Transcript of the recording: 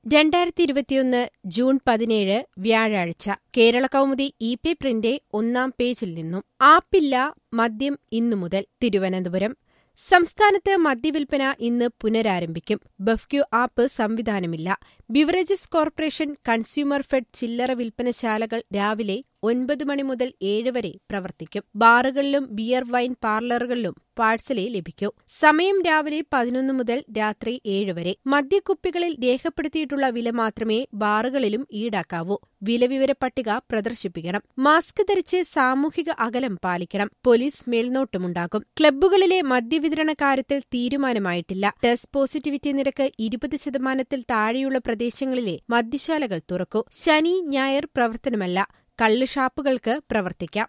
രണ്ടായിരത്തി ഇരുപത്തിയൊന്ന് ജൂൺ പതിനേഴ് വ്യാഴാഴ്ച കേരള കൗമുദി ഇ പേപ്പറിന്റെ ഒന്നാം പേജിൽ നിന്നും ആപ്പില്ല മദ്യം ഇന്നു മുതൽ തിരുവനന്തപുരം സംസ്ഥാനത്ത് മദ്യവിൽപ്പന ഇന്ന് പുനരാരംഭിക്കും ബഫ്ക്യു ആപ്പ് സംവിധാനമില്ല ബിവറേജസ് കോർപ്പറേഷൻ കൺസ്യൂമർ ഫെഡ് ചില്ലറ വിൽപ്പനശാലകൾ രാവിലെ ഒൻപത് മണി മുതൽ ഏഴ് വരെ പ്രവർത്തിക്കും ബാറുകളിലും ബിയർ വൈൻ പാർലറുകളിലും പാഴ്സലേ ലഭിക്കൂ സമയം രാവിലെ പതിനൊന്ന് മുതൽ രാത്രി ഏഴ് വരെ മദ്യക്കുപ്പികളിൽ രേഖപ്പെടുത്തിയിട്ടുള്ള വില മാത്രമേ ബാറുകളിലും ഈടാക്കാവൂ വിലവിവര പട്ടിക പ്രദർശിപ്പിക്കണം മാസ്ക് ധരിച്ച് സാമൂഹിക അകലം പാലിക്കണം പോലീസ് മേൽനോട്ടമുണ്ടാകും ക്ലബ്ബുകളിലെ മദ്യവിതരണ കാര്യത്തിൽ തീരുമാനമായിട്ടില്ല ടെസ്റ്റ് പോസിറ്റിവിറ്റി നിരക്ക് ഇരുപത് ശതമാനത്തിൽ താഴെയുള്ള പ്രദേശങ്ങളിലെ മദ്യശാലകൾ തുറക്കൂ ശനി ഞായർ പ്രവർത്തനമല്ല കള്ളുഷാപ്പുകൾക്ക് പ്രവർത്തിക്കാം